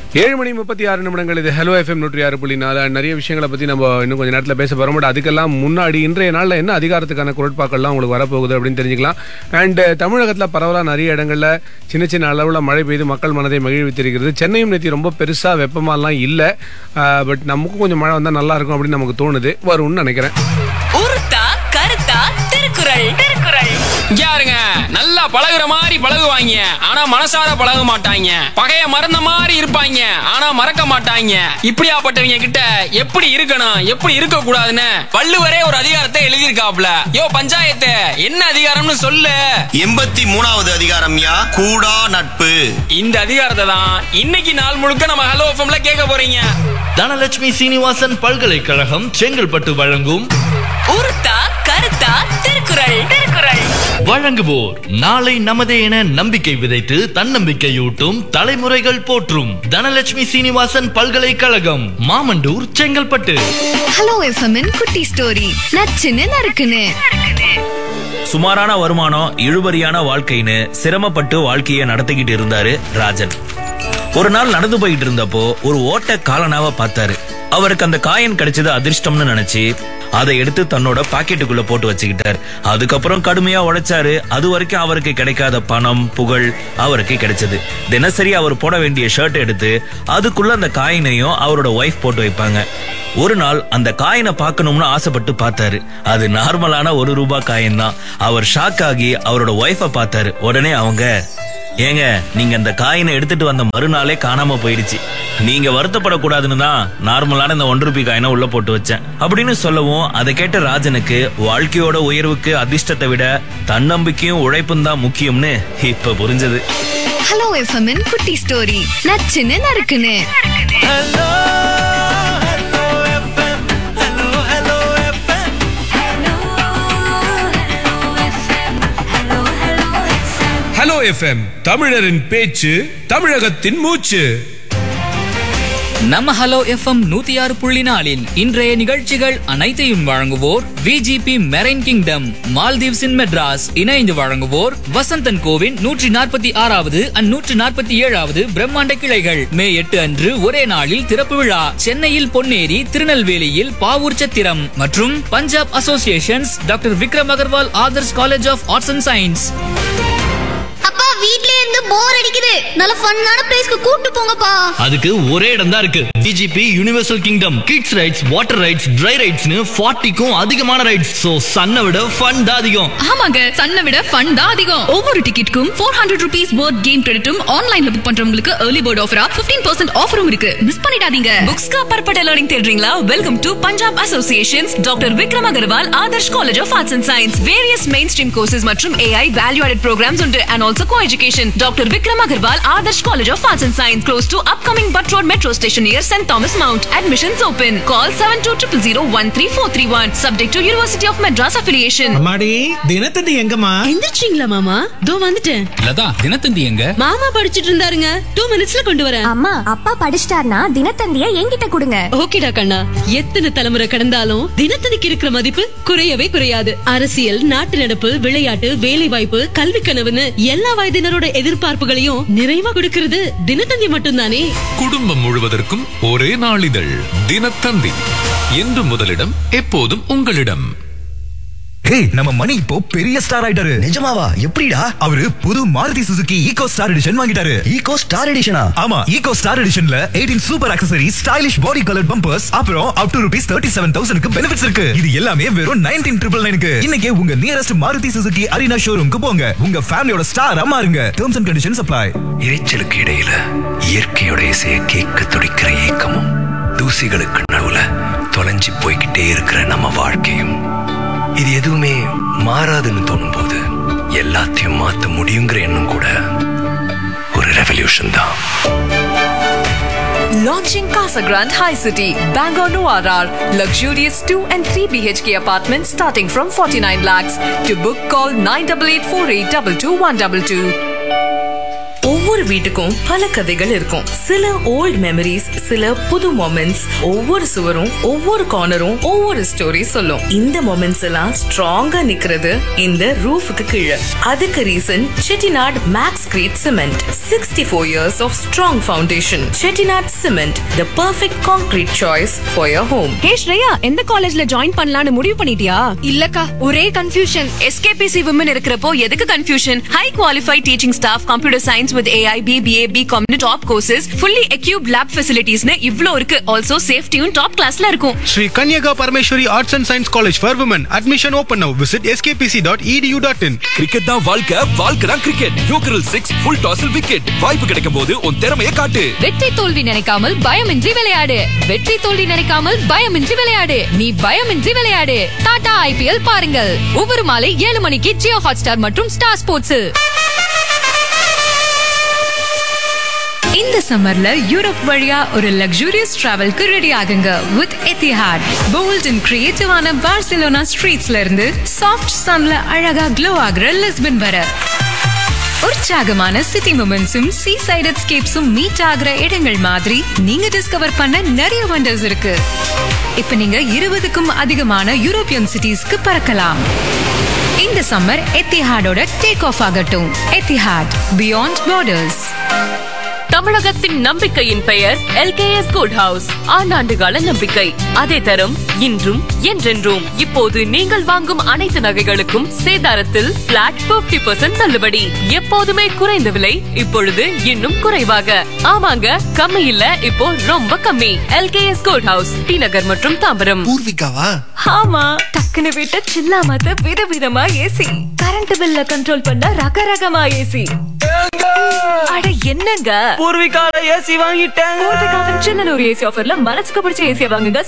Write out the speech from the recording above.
ஏழு மணி முப்பத்தி ஆறு நிமிடங்கள் இது ஹலோ எஃப்எம் நூற்றி ஆறு புள்ளி நாலு நிறைய விஷயங்களை பற்றி நம்ம இன்னும் கொஞ்சம் நேரத்தில் பேச போகிறோம் பட் அதுக்கெல்லாம் முன்னாடி இன்றைய நாளில் என்ன அதிகாரத்துக்கான குரட்பாக்கள்லாம் உங்களுக்கு வரப்போகுது அப்படின்னு தெரிஞ்சுக்கலாம் அண்ட் தமிழகத்தில் பரவலாக நிறைய இடங்களில் சின்ன சின்ன அளவில் மழை பெய்து மக்கள் மனதை மகிழ்வித்திருக்கிறது சென்னையும் நேற்று ரொம்ப பெருசாக வெப்பமாலாம் இல்லை பட் நமக்கும் கொஞ்சம் மழை வந்தால் நல்லா இருக்கும் அப்படின்னு நமக்கு தோணுது வரும்னு நினைக்கிறேன் உருத்தா கருத்தா திருக்குறள் திருக்குறள் யாருங்க நல்லா பழகுற மாதிரி பழகுவாங்க ஆனா மனசார பழக மாட்டாங்க பகைய மறந்த மாதிரி இருப்பாங்க ஆனா மறக்க மாட்டாங்க இப்படியாப்பட்டவங்க கிட்ட எப்படி இருக்கணும் எப்படி இருக்க கூடாதுன்னு வள்ளுவரே ஒரு அதிகாரத்தை எழுதியிருக்காப்ல யோ பஞ்சாயத்து என்ன அதிகாரம்னு சொல்லு எண்பத்தி மூணாவது அதிகாரம் யா கூடா நட்பு இந்த அதிகாரத்தை தான் இன்னைக்கு நாள் முழுக்க நம்ம ஹலோ எஃப்எம்ல கேட்க போறீங்க தனலட்சுமி சீனிவாசன் பல்கலைக்கழகம் செங்கல்பட்டு வழங்கும் உருத்தா கருத்தா திருக்குறள் திருக்குறள் வழங்குவோர் நாளை நமதே என நம்பிக்கை விதைத்து தன்னம்பிக்கையூட்டும் தலைமுறைகள் போற்றும் தனலட்சுமி சீனிவாசன் பல்கலைக்கழகம் மாமண்டூர் செங்கல்பட்டு ஹலோ எஃப்எம்மின் குட்டி ஸ்டோரி நச்சுன்னு நறுக்குன்னு சுமாரான வருமானம் இழுபறியான வாழ்க்கைன்னு சிரமப்பட்டு வாழ்க்கைய நடத்திக்கிட்டு இருந்தாரு ராஜன் ஒரு நாள் நடந்து போயிட்டு இருந்தப்போ ஒரு ஓட்ட காலனாவை பார்த்தாரு அவருக்கு அந்த காயின் கிடைச்சது அதிர்ஷ்டம்னு நினைச்சு அதை எடுத்து தன்னோட பாக்கெட்டுக்குள்ள போட்டு வச்சுக்கிட்டார் அதுக்கப்புறம் கடுமையா உழைச்சாரு அது வரைக்கும் அவருக்கு கிடைக்காத பணம் புகழ் அவருக்கு கிடைச்சது தினசரி அவர் போட வேண்டிய ஷர்ட் எடுத்து அதுக்குள்ள அந்த காயினையும் அவரோட ஒய்ஃப் போட்டு வைப்பாங்க ஒரு நாள் அந்த காயினை பார்க்கணும்னு ஆசைப்பட்டு பார்த்தாரு அது நார்மலான ஒரு ரூபாய் காயின் தான் அவர் ஷாக் ஆகி அவரோட ஒய்ஃபை பார்த்தாரு உடனே அவங்க ஏங்க நீங்க அந்த காயினை எடுத்துட்டு வந்த மறுநாளே காணாம போயிடுச்சு நீங்க வருத்தப்படக்கூடாதுன்னு தான் நார்மலான இந்த ஒன் ரூபி காயினை உள்ள போட்டு வச்சேன் அப்படின்னு சொல்லவும் அதை கேட்ட ராஜனுக்கு வாழ்க்கையோட உயர்வுக்கு அதிர்ஷ்டத்தை விட தன்னம்பிக்கையும் உழைப்பும் தான் முக்கியம்னு இப்ப புரிஞ்சது ஹலோ எஃப்எம்மின் குட்டி ஸ்டோரி நச்சுன்னு நறுக்குன்னு ஹலோ எஃப்எம் தமிழரின் பேச்சு தமிழகத்தின் மூச்சு நம்ம ஹலோ எஃப்எம் நூத்தி ஆறு புள்ளி நாலில் இன்றைய நிகழ்ச்சிகள் அனைத்தையும் வழங்குவோர் VGP marine kingdom Maldives in Madras இணைந்து வழங்குவோர் வசந்தன் கோவின் நூற்றி நாற்பத்தி ஆறாவது அண்ட் நூற்றி நாற்பத்தி ஏழாவது பிரம்மாண்ட கிளைகள் மே எட்டு அன்று ஒரே நாளில் திறப்பு விழா சென்னையில் பொன்னேரி திருநெல்வேலியில் பாவூர் சத்திரம் மற்றும் Punjab associations doctor Vikram Agarwal Adarsh college of arts and science அப்பா வீட்லயே இருந்து போர் அடிக்குது நல்ல ஃபன்னான பிளேஸ்க்கு கூட்டு போங்கப்பா அதுக்கு ஒரே இடம் தான் இருக்கு VGP universal kingdom kids rides water rides dry ரைட்ஸ்னு ஃபார்ட்டிக்கும் அதிகமான ரைட்ஸ் சோ சன்னை விட ஃபன் தான் அதிகம் ஆமாங்க சன்னை விட ஃபன் தான் அதிகம் ஒவ்வொரு டிக்கெட்டுக்கும் four hundred rupees board game கிரெடிட்டும் ஆன்லைன்ல புக் பண்றவங்களுக்கு ஏர்லி போர்ட் ஆஃபரா 15% பர்சன்ட் ஆஃபரும் இருக்கு மிஸ் பண்ணிடாதீங்க புக்ஸ் का परपट लर्निंग தேடுறீங்களா welcome to Punjab associations doctor Vikram Agarwal Adarsh college of arts and science various main stream courses மற்றும் ஏஐ வேல்யூ ஆடட் ப்ரோக்ராம்ஸ் உண்டு and also co education doctor Vikram Agarwal Adarsh college of arts and science close to upcoming Butt road metro station near Saint Thomas Mount admissions open call seven two triple zero one three four three one subject to university of Madras affiliation அம்மாடி தினத்தந்தி எங்கம்மா எந்திரிச்சிங்களா மாமா தோ வந்துட்டேன் லதா தினத்தந்தி எங்க மாமா படிச்சிட்டு இருந்தாருங்க two மினிட்ஸ்ல கொண்டு வரேன் அம்மா அப்பா படிச்சிட்டார்னா தினத்தந்திய என்கிட்ட கொடுங்க ஓகேடா கண்ணா எத்தனை தலைமுறை கடந்தாலும் தினத்தந்திக்கு இருக்கிற மதிப்பு குறையவே குறையாது அரசியல் நாட்டு நடப்பு விளையாட்டு வேலை வாய்ப்பு கல்வி கனவுன்னு எல்லா வயதினரோட எதிர்பார்ப்புகளையும் நிறைவா கொடுக்கிறது தினத்தந்தி மட்டும்தானே குடும்பம் முழுவதற்கும் ஒரே நாளிதழ் தினத்தந்தி என்று முதலிடம் எப்போதும் உங்களிடம் ஹே நம்ம மணி இப்போ பெரிய ஸ்டார் ஆயிட்டாரு நிஜமாவா எப்படிடா அவரு புது Maruti Suzuki eco star edition வாங்கிட்டாரு ஈகோ ஸ்டார் எடிஷனா ஆமா ஈகோ ஸ்டார் எடிஷன்ல 18 super accessory stylish body colour bumpers அப்புறம் up to rupees thirty seven தௌசண்ட்க்கு பெனிஃபிட்ஸ் இருக்கு இது எல்லாமே வெறும் நைன்டீன் ட்ரிபிள் நைனுக்கு இன்னைக்கு உங்க நியரஸ்ட் மாருதி சுசுகி அரினா ஷோரூம்க்கு போங்க உங்க ஃபேமிலியோட ஸ்டார் மாறுங்க டேர்ம்ஸ் அண்ட் கண்டிஷன்ஸ் அப்ளை இரைச்சலுக்கு இடையில இயற்கையோட இசைய கேட்க துடிக்கிற ஏக்கமும் தூசிகளுக்கு நடுவுல தொலைஞ்சு போய்கிட்டே இருக்கிற நம்ம வாழ்க்கையும் இது எதுவுமே மாறாதுன்னு தோணும் போது எல்லாத்தையும் மாத்த முடியுங்கிற எண்ணம் கூட ஒரு ரெவல்யூஷன் தான் Launching Casa Grande High City, Bangalore Noir. Luxurious 2 and 3 BHK apartments starting from 49 lakhs. To book, call 9884822122. ஒவ்வொரு வீட்டுக்கும் பல கதைகள் இருக்கும் சில ஓல்ட் மெமரிஸ் சில புது மொமெண்ட்ஸ் ஒவ்வொரு சுவரும் ஒவ்வொரு கார்னரும் ஒவ்வொரு ஸ்டோரி சொல்லும் இந்த மொமெண்ட்ஸ் எல்லாம் ஸ்ட்ராங்கா நிக்கிறது இந்த ரூஃபுக்கு கீழே அதுக்கு reason Chettinad Maxcrete cement sixty four years of strong foundation Chettinad cement the perfect concrete choice for your home hey Shreya எந்த காலேஜ்ல ஜாயின் பண்ணலாம்னு முடிவு பண்ணிட்டியா இல்லக்கா ஒரே கன்ஃபியூஷன் எஸ்கேபிசி விமன் இருக்கிறப்போ எதுக்கு confusion high qualified teaching staff computer science with AI BBA BCom top courses fully equip lab ஃபெசிலிட்டிஸ்னு இவ்ளோ இருக்கு ஆல்சோ சேஃப்டியும் டாப் கிளாஸ்ல இருக்கும் Sri Kanyaka Parameshwari Arts and Science College for Women. Admission open now. Visit skpc.edu.in. Cricket தான் வாழ்க்கை வாழ்க்கை தான் cricket யோக்கரல் சிக்ஸ் ஃபுல் டாஸில் விக்கெட் வாய்ப்பு கிடைக்கும் போது உன் திறமையை காட்டு வெற்றி தோல்வி நினைக்காமல் பயமின்றி விளையாடு வெற்றி தோல்வி நினைக்காமல் பயமின்றி விளையாடு நீ பயமின்றி விளையாடு டாடா ஐபிஎல் பாருங்கள் ஒவ்வொரு மாலை ஏழு மணிக்கு ஜியோ ஹாட்ஸ்டார் மற்றும் ஸ்டார் ஸ்போர்ட்ஸில் இந்த சம்மர்ல யூரோப் வழியா ஒரு லக்ஸூரியஸ் டிராவல்க்கு ரெடி ஆகுங்க வித் எத்திஹாட் போல்ட் அண்ட் கிரியேட்டிவான பார்சிலோனா ஸ்ட்ரீட்ஸ்ல இருந்து சாஃப்ட் சன்ல அழகா க்ளோ ஆகுற லிஸ்பன் வர உற்சாகமான சிட்டி மூமெண்ட்ஸும் சீ சைட் எஸ்கேப்ஸும் மீட் ஆகுற இடங்கள் மாதிரி நீங்க டிஸ்கவர் பண்ண நிறைய வண்டர்ஸ் இருக்கு இப்ப நீங்க இருபதுக்கும் அதிகமான யூரோப்பியன் சிட்டிஸ்க்கு பறக்கலாம் இந்த சம்மர் எத்திஹாடோட டேக் ஆஃப் ஆகட்டும் எத்திஹாட் பியாண்ட் பார்டர்ஸ் தமிழகத்தின் நம்பிக்கையின் பெயர் எல்கேஎஸ் குட் ஹவுஸ் ஆண்டாண்டு கால நம்பிக்கை அதே தரம் இன்றும் என்றென்றும் இப்போது நீங்கள் வாங்கும் அனைத்து நகைகளுக்கும் சேதாரத்தில் பிளாட் 50% தள்ளுபடி எப்போதுமே குறைந்த விலை இப்பொழுது இன்னும் குறைவாக ஆமாங்க கம்மி இல்ல இப்போ ரொம்ப கம்மி எல்கேஎஸ் குட் ஹவுஸ் டி நகர் மற்றும் தாம்பரம் பூர்விகாவா ஆமா டக்குனு விட்ட சில்லாமத்த விதவிதமா ஏசி கரண்ட் பில்ல கண்ட்ரோல் பண்ண ரகரகமா ஏசி அட என்னங்க பூர்விகால ஏசி வாங்கிட்டேன் பூர்விகாவின் சின்னனூர் ஏசி ஆஃபர்ல மனசுக்கு பிடிச்ச ஏசியை வாங்குங்க